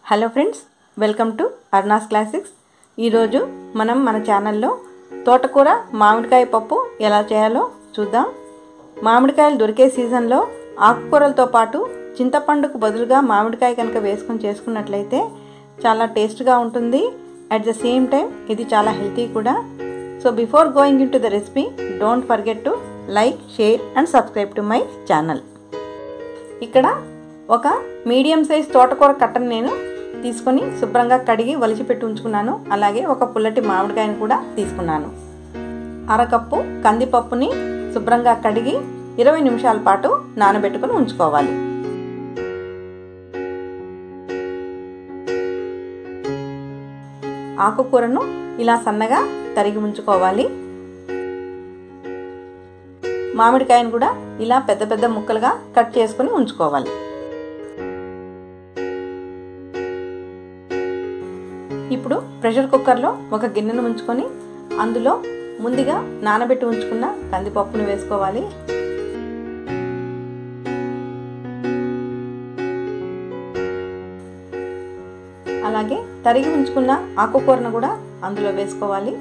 hello friends welcome to అర్నాస్ classics ఈరోజు మనం మన ఛానల్లో తోటకూర మామిడికాయ పప్పు ఎలా చేయాలో చూద్దాం మామిడికాయలు దొరికే సీజన్లో ఆకుకూరలతో పాటు చింతపండుకు బదులుగా మామిడికాయ కనుక వేసుకొని చేసుకున్నట్లయితే చాలా టేస్ట్గా ఉంటుంది అట్ ద సేమ్ టైం ఇది చాలా హెల్తీ కూడా so before going into the recipe don't forget to like share and subscribe to my channel ఇక్కడ ఒక మీడియం సైజ్ తోటకూర కట్టను నేను తీసుకొని శుభ్రంగా కడిగి వలిచిపెట్టి ఉంచుకున్నాను అలాగే ఒక పుల్లటి మామిడికాయను కూడా తీసుకున్నాను అరకప్పు కందిపప్పుని శుభ్రంగా కడిగి ఇరవై నిమిషాల పాటు నానబెట్టుకుని ఉంచుకోవాలి ఆకుకూరను ఇలా సన్నగా తరిగి ఉంచుకోవాలి మామిడికాయను కూడా ఇలా పెద్ద పెద్ద ముక్కలుగా కట్ చేసుకుని ఉంచుకోవాలి ఇప్పుడు ప్రెషర్ కుక్కర్లో ఒక గిన్నెను ఉంచుకొని అందులో ముందుగా నానబెట్టి ఉంచుకున్న కందిపప్పును వేసుకోవాలి అలాగే తరిగి ఉంచుకున్న ఆకుకూరను కూడా అందులో వేసుకోవాలి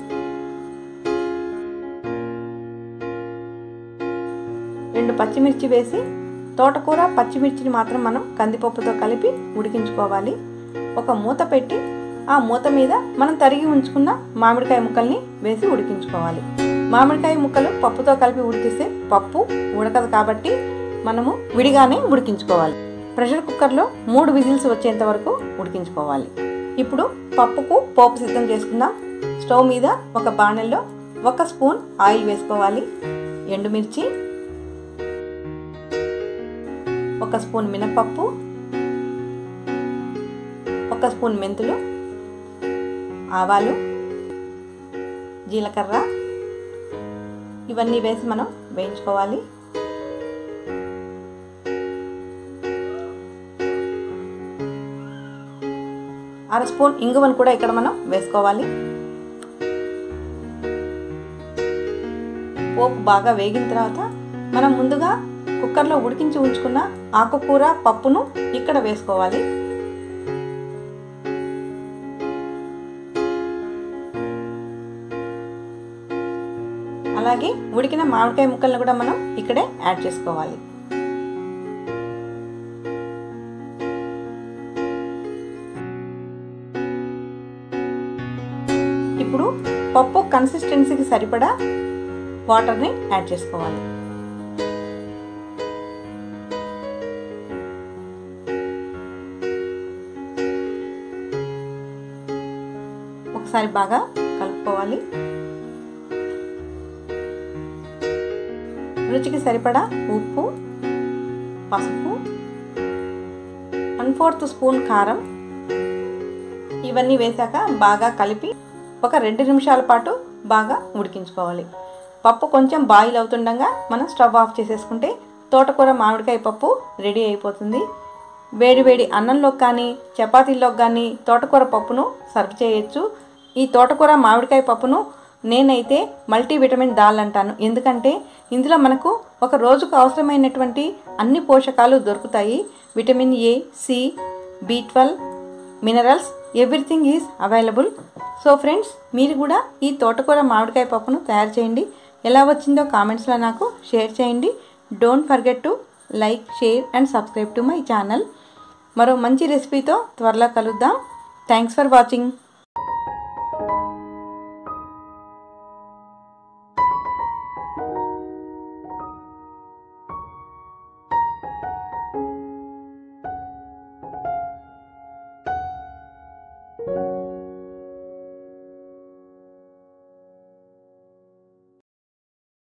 రెండు పచ్చిమిర్చి వేసి తోటకూర పచ్చిమిర్చిని మాత్రం మనం కందిపప్పుతో కలిపి ఉడికించుకోవాలి ఒక మూత పెట్టి ఆ మూత మీద మనం తరిగి ఉంచుకున్న మామిడికాయ ముక్కల్ని వేసి ఉడికించుకోవాలి మామిడికాయ ముక్కలు పప్పుతో కలిపి ఉడికిస్తే పప్పు ఉడకదు కాబట్టి మనము విడిగానే ఉడికించుకోవాలి ప్రెషర్ కుక్కర్లో మూడు విజిల్స్ వచ్చేంత వరకు ఉడికించుకోవాలి ఇప్పుడు పప్పుకు పోపు సిద్ధం చేసుకుందాం స్టవ్ మీద ఒక బాణెల్లో ఒక స్పూన్ ఆయిల్ వేసుకోవాలి ఎండుమిర్చి ఒక స్పూన్ మినపప్పు ఒక స్పూన్ మెంతులు ఆవాలు జీలకర్ర ఇవన్నీ వేసి మనం వేయించుకోవాలి అర స్పూన్ ఇంగువను కూడా ఇక్కడ మనం వేసుకోవాలి పోపు బాగా వేగిన తర్వాత మనం ముందుగా కుక్కర్లో ఉడికించి ఉంచుకున్న ఆకుకూర పప్పును ఇక్కడ వేసుకోవాలి అలాగే ఉడికిన మామిడికాయ ముక్కలను కూడా మనం ఇక్కడే యాడ్ చేసుకోవాలి ఇప్పుడు పప్పు కన్సిస్టెన్సీకి సరిపడా వాటర్ని యాడ్ చేసుకోవాలి ఒకసారి బాగా కలుపుకోవాలి రుచికి సరిపడా ఉప్పు పసుపు వన్ ఫోర్త్ స్పూన్ కారం ఇవన్నీ వేశాక బాగా కలిపి ఒక రెండు నిమిషాల పాటు బాగా ఉడికించుకోవాలి పప్పు కొంచెం బాయిల్ అవుతుండగా మనం స్టవ్ ఆఫ్ చేసేసుకుంటే తోటకూర మామిడికాయ పప్పు రెడీ అయిపోతుంది వేడి వేడి అన్నంలోకి కానీ చపాతీల్లోకి కానీ తోటకూర పప్పును సర్వ్ చేయొచ్చు ఈ తోటకూర మామిడికాయ పప్పును నేనైతే మల్టీవిటమిన్ దాల్ అంటాను ఎందుకంటే ఇందులో మనకు ఒక రోజుకు అవసరమైనటువంటి అన్ని పోషకాలు దొరుకుతాయి vitamin A C B twelve minerals everything is available so friends మీరు కూడా ఈ తోటకూర మామిడికాయ పప్పును తయారు చేయండి ఎలా వచ్చిందో కామెంట్స్లో నాకు షేర్ చేయండి don't forget to like share and subscribe to my channel మరో మంచి రెసిపీతో త్వరలో కలుద్దాం థ్యాంక్స్ ఫర్ వాచింగ్